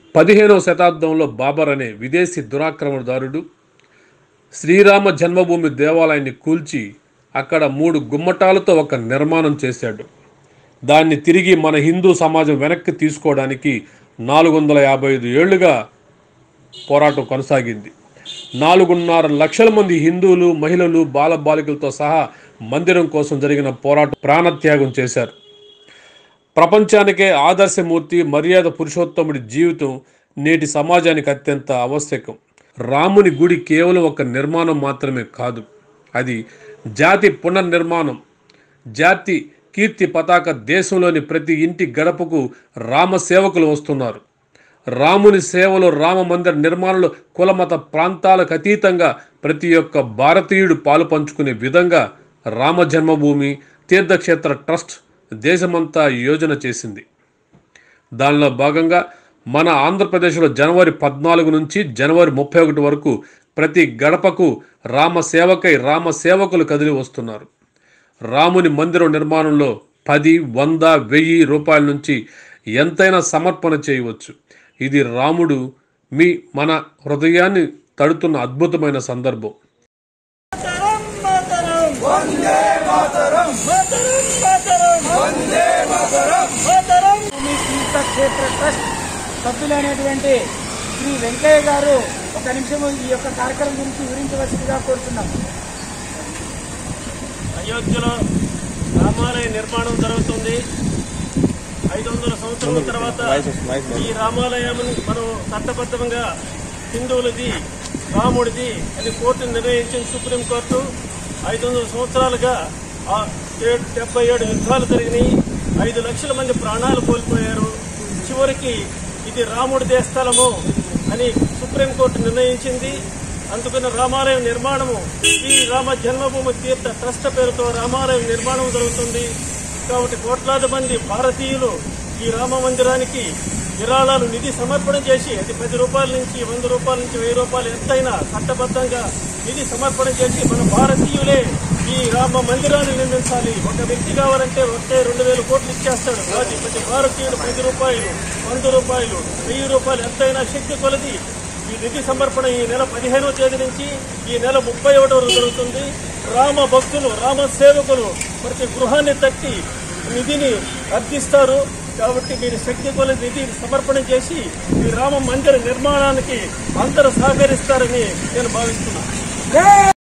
పదిహేనవ శతాబ్దంలో బాబర్ అనే విదేశీ దురాక్రమణదారుడు శ్రీరామ జన్మభూమి దేవాలయాన్ని కూల్చి అక్కడ మూడు గుమ్మటాలతో ఒక నిర్మాణం చేశాడు దాన్ని తిరిగి మన హిందూ సమాజం వెనక్కి తీసుకోవడానికి నాలుగు వందల యాభై ఐదు ఏళ్లుగా పోరాటం కొనసాగింది నాలుగున్నర లక్షల మంది హిందువులు మహిళలు బాలబాలికలతో సహా మందిరం కోసం జరిగిన పోరాటం ప్రాణత్యాగం చేశారు ప్రపంచానికే ఆదర్శమూర్తి మర్యాద పురుషోత్తముడి జీవితం నేటి సమాజానికి అత్యంత ఆవశ్యకం రాముని గుడి కేవలం ఒక నిర్మాణం మాత్రమే కాదు అది జాతి పునర్నిర్మాణం జాతి కీర్తి పతాక దేశంలోని ప్రతి ఇంటి గడపకు రామ సేవకులు వస్తున్నారు రాముని సేవలో రామ మందిర నిర్మాణంలో కులమత ప్రాంతాలకు అతీతంగా ప్రతి ఒక్క భారతీయుడు పాలు పంచుకునే విధంగా రామ జన్మభూమి తీర్థక్షేత్ర ట్రస్ట్ దేశమంతా యోజన చేసింది దానిలో భాగంగా మన ఆంధ్రప్రదేశ్లో జనవరి పద్నాలుగు నుంచి జనవరి ముప్పై ఒకటి వరకు ప్రతి గడపకు రామ సేవకై రామ సేవకులు కదిలి వస్తున్నారు రాముని మందిరం నిర్మాణంలో పది వంద వెయ్యి రూపాయల నుంచి ఎంతైనా సమర్పణ చేయవచ్చు ఇది రాముడు మీ మన హృదయాన్ని తడుతున్న అద్భుతమైన సందర్భం మాతరం మాతరం వందే మాతరం మాతరం మాతరం వందే మాతరం మాతరం భూమి తీర్థక్షేత్ర ట్రస్ట్ సభ్యులైనటువంటి శ్రీ వెంకయ్య గారు ఒక నిమిషం ఈ యొక్క కార్యక్రమం గురించి వివరించవలసిందిగా కోరుతున్నాం అయోధ్యలో రామాలయ నిర్మాణం జరుగుతుంది ఐదు వందల సంవత్సరాల తర్వాత ఈ రామాలయాన్ని మనం చట్టబద్ధంగా హిందువులది రాముడిది అని కోర్టు నిర్ణయించిన సుప్రీంకోర్టు ఐదు వందల సంవత్సరాలుగా ఆ ఏడు డెబ్బై ఏడు యుద్ధాలు జరిగినాయి ఐదు లక్షల మంది ప్రాణాలు కోల్పోయారు చివరికి ఇది రాముడిదే స్థలము అని సుప్రీంకోర్టు నిర్ణయించింది అందుకని రామాలయం నిర్మాణము ఈ రామ జన్మభూమి తీర్థ ట్రస్ట్ పేరుతో రామాలయం నిర్మాణం జరుగుతుంది కాబట్టి కోట్లాది మంది భారతీయులు ఈ రామ మందిరానికి విరాళాలు నిధి సమర్పణ చేసి అది పది రూపాయల నుంచి వంద రూపాయల నుంచి వెయ్యి రూపాయలు ఎంతైనా చట్టబద్ధంగా నిధి సమర్పణ చేసి మన భారతీయులే ఈ రామ మందిరాన్ని నిర్మించాలి ఒక వ్యక్తి కావాలంటే ఒకే రెండు వేల కోట్లు ఇచ్చేస్తాడు కాదు ప్రతి భారతీయుడు పది రూపాయలు వంద రూపాయలు వెయ్యి రూపాయలు ఎంతైనా శక్తి కొలది ఈ నిధి సమర్పణ ఈ నెల పదిహేనవ తేదీ నుంచి ఈ నెల ముప్పై ఒకటి వరకు జరుగుతుంది రామ భక్తులు రామ సేవకులు ప్రతి గృహాన్ని తట్టి నిధిని అర్థిస్తారు కాబట్టి మీరు శక్తి కొల నిధి సమర్పణ చేసి ఈ రామ మందిర నిర్మాణానికి అందరూ సహకరిస్తారని నేను భావిస్తున్నాను జై